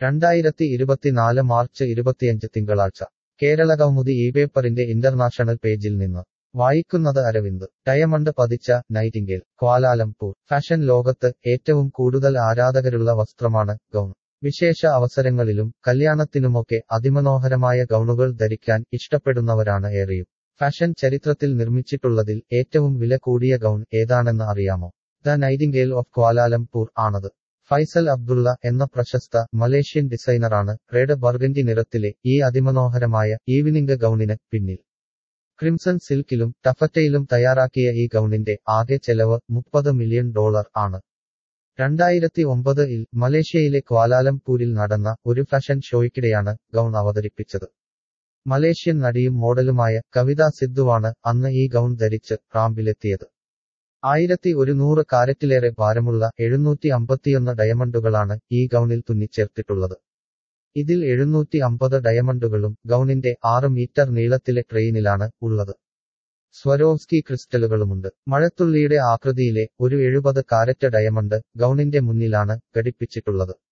രണ്ടായിരത്തി ഇരുപത്തിനാല് മാർച്ച് ഇരുപത്തിയഞ്ച് തിങ്കളാഴ്ച കേരള കൗമുദി ഈ പേപ്പറിന്റെ ഇന്റർനാഷണൽ പേജിൽ നിന്ന് വായിക്കുന്നത് അരവിന്ദ് ഡയമണ്ട് പതിച്ച നൈറ്റിംഗേൽ ക്വാലാലംപൂർ ഫാഷൻ ലോകത്ത് ഏറ്റവും കൂടുതൽ ആരാധകരുള്ള വസ്ത്രമാണ് ഗൗൺ വിശേഷ അവസരങ്ങളിലും കല്യാണത്തിനുമൊക്കെ അതിമനോഹരമായ ഗൗണുകൾ ധരിക്കാൻ ഇഷ്ടപ്പെടുന്നവരാണ് ഏറെയും ഫാഷൻ ചരിത്രത്തിൽ നിർമ്മിച്ചിട്ടുള്ളതിൽ ഏറ്റവും വില കൂടിയ ഗൗൺ ഏതാണെന്ന് അറിയാമോ ദ നൈറ്റിംഗേൽ ഓഫ് ക്വാലാലംപൂർ ആണത് ഫൈസൽ അബ്ദുള്ള എന്ന പ്രശസ്ത മലേഷ്യൻ ഡിസൈനറാണ് റെഡ് ബർഗൻഡി നിറത്തിലെ ഈ അതിമനോഹരമായ ഈവനിംഗ് ഗൗണിന് പിന്നിൽ ക്രിംസൺ സിൽക്കിലും ടഫറ്റയിലും തയ്യാറാക്കിയ ഈ ഗൗണിന്റെ ആകെ ചെലവ് മുപ്പത് മില്യൺ ഡോളർ ആണ് രണ്ടായിരത്തി ഒമ്പതിൽ മലേഷ്യയിലെ ക്വാലാലംപൂരിൽ നടന്ന ഒരു ഫാഷൻ ഷോയ്ക്കിടെയാണ് ഗൗൺ അവതരിപ്പിച്ചത് മലേഷ്യൻ നടിയും മോഡലുമായ കവിത സിദ്ധുവാണ് അന്ന് ഈ ഗൗൺ ധരിച്ച് റാമ്പിലെത്തിയത് ആയിരത്തി ഒരുന്നൂറ് കാരറ്റിലേറെ ഭാരമുള്ള എഴുന്നൂറ്റി അമ്പത്തിയൊന്ന് ഡയമണ്ടുകളാണ് ഈ ഗൗണിൽ തുന്നിച്ചേർത്തിട്ടുള്ളത് ഇതിൽ എഴുന്നൂറ്റി അമ്പത് ഡയമണ്ടുകളും ഗൗണിന്റെ ആറ് മീറ്റർ നീളത്തിലെ ട്രെയിനിലാണ് ഉള്ളത് സ്വരോവ്സ്കി ക്രിസ്റ്റലുകളുമുണ്ട് മഴത്തുള്ളിയുടെ ആകൃതിയിലെ ഒരു എഴുപത് കാരറ്റ് ഡയമണ്ട് ഗൗണിന്റെ മുന്നിലാണ് ഘടിപ്പിച്ചിട്ടുള്ളത്